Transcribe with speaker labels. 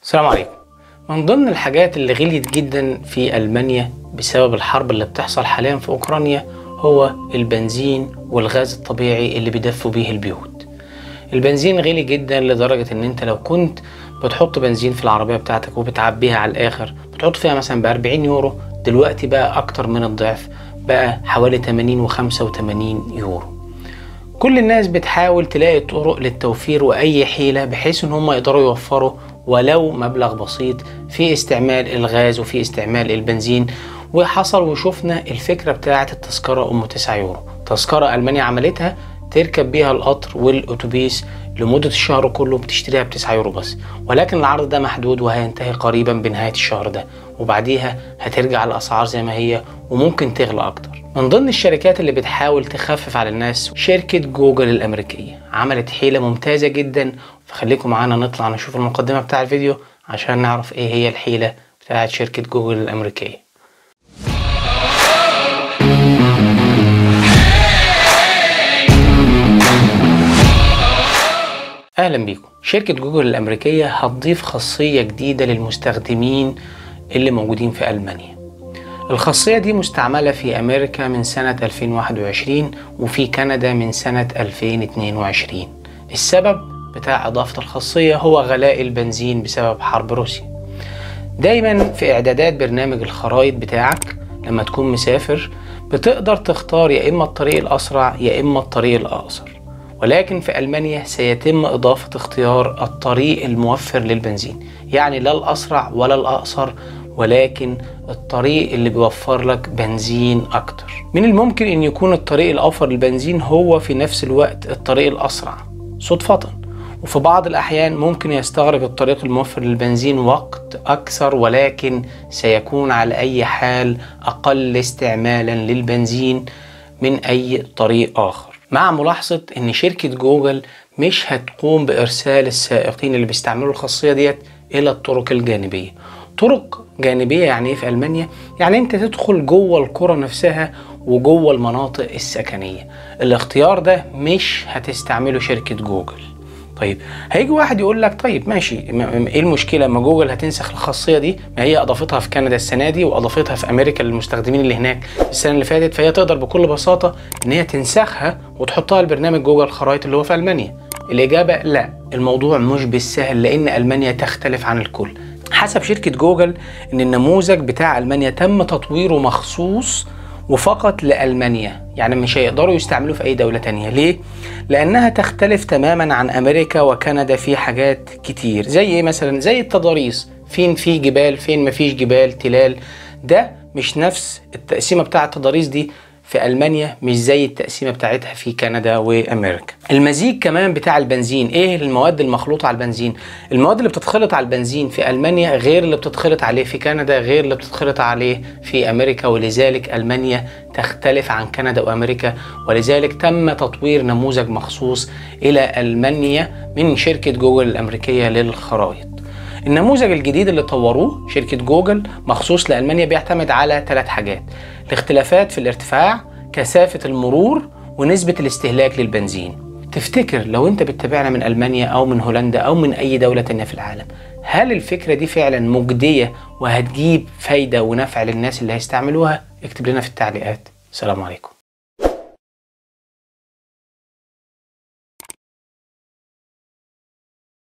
Speaker 1: السلام عليكم من ضمن الحاجات اللي غليت جدا في ألمانيا بسبب الحرب اللي بتحصل حاليا في أوكرانيا هو البنزين والغاز الطبيعي اللي بيدفوا بيه البيوت البنزين غلي جدا لدرجة ان انت لو كنت بتحط بنزين في العربية بتاعتك وبتعبيها على الآخر بتحط فيها مثلا ب 40 يورو دلوقتي بقى أكتر من الضعف بقى حوالي 80 و 85 يورو كل الناس بتحاول تلاقي طرق للتوفير واي حيله بحيث ان هم يقدروا يوفروا ولو مبلغ بسيط في استعمال الغاز وفي استعمال البنزين وحصل وشفنا الفكره بتاعه التذكره ام 9 يورو تذكره المانيا عملتها تركب بيها القطر والاتوبيس لمده الشهر كله بتشتريها ب 9 يورو بس ولكن العرض ده محدود وهينتهي قريبا بنهايه الشهر ده وبعديها هترجع الاسعار زي ما هي وممكن تغلى اكتر من ضمن الشركات اللي بتحاول تخفف على الناس شركة جوجل الأمريكية عملت حيلة ممتازة جدا فخليكم معانا نطلع نشوف المقدمة بتاع الفيديو عشان نعرف ايه هي الحيلة بتاعت شركة جوجل الأمريكية أهلا بيكم شركة جوجل الأمريكية هتضيف خاصية جديدة للمستخدمين اللي موجودين في ألمانيا الخاصية دي مستعملة في أمريكا من سنة 2021 وفي كندا من سنة 2022 السبب بتاع إضافة الخاصية هو غلاء البنزين بسبب حرب روسيا دايما في إعدادات برنامج الخرائط بتاعك لما تكون مسافر بتقدر تختار يا إما الطريق الأسرع يا إما الطريق الأقصر ولكن في ألمانيا سيتم إضافة اختيار الطريق الموفر للبنزين يعني لا الأسرع ولا الأقصر ولكن الطريق اللي بيوفر لك بنزين أكتر من الممكن أن يكون الطريق الأوفر للبنزين هو في نفس الوقت الطريق الأسرع صدفة وفي بعض الأحيان ممكن يستغرق الطريق الموفر للبنزين وقت أكثر ولكن سيكون على أي حال أقل استعمالا للبنزين من أي طريق آخر مع ملاحظة أن شركة جوجل مش هتقوم بإرسال السائقين اللي بيستعملوا الخاصية ديت إلى الطرق الجانبية طرق جانبية يعني ايه في ألمانيا؟ يعني أنت تدخل جوه القرى نفسها وجوه المناطق السكنية الاختيار ده مش هتستعمله شركة جوجل طيب هيجي واحد يقول لك طيب ماشي ايه المشكله ما جوجل هتنسخ الخاصيه دي ما هي اضافتها في كندا السنه دي واضافتها في امريكا للمستخدمين اللي هناك السنه اللي فاتت فهي تقدر بكل بساطه ان هي تنسخها وتحطها لبرنامج جوجل الخرائط اللي هو في المانيا الاجابه لا الموضوع مش بالسهل لان المانيا تختلف عن الكل حسب شركة جوجل ان النموذج بتاع المانيا تم تطويره مخصوص وفقط لألمانيا يعني مش هيقدروا يستعملوه في أي دولة تانية ليه؟ لأنها تختلف تماما عن أمريكا وكندا في حاجات كتير زي إيه مثلا؟ زي التضاريس فين في جبال فين مفيش جبال تلال ده مش نفس التقسيمة بتاعة التضاريس دي في ألمانيا مش زي التقسيمة بتاعتها في كندا وأمريكا المزيج كمان بتاع البنزين إيه المواد المخلوطة على البنزين المواد اللي بتتخلط على البنزين في ألمانيا غير اللي بتتخلط عليه في كندا غير اللي بتتخلط عليه في أمريكا ولذلك ألمانيا تختلف عن كندا وأمريكا ولذلك تم تطوير نموذج مخصوص إلى ألمانيا من شركة جوجل الأمريكية للخرائط النموذج الجديد اللي طوروه شركة جوجل مخصوص لألمانيا بيعتمد على ثلاث حاجات الاختلافات في الارتفاع كثافة المرور ونسبة الاستهلاك للبنزين تفتكر لو انت بتتابعنا من ألمانيا أو من هولندا أو من أي دولة تانية في العالم هل الفكرة دي فعلا مجدية وهتجيب فايدة ونفع للناس اللي هيستعملوها اكتب لنا في التعليقات السلام عليكم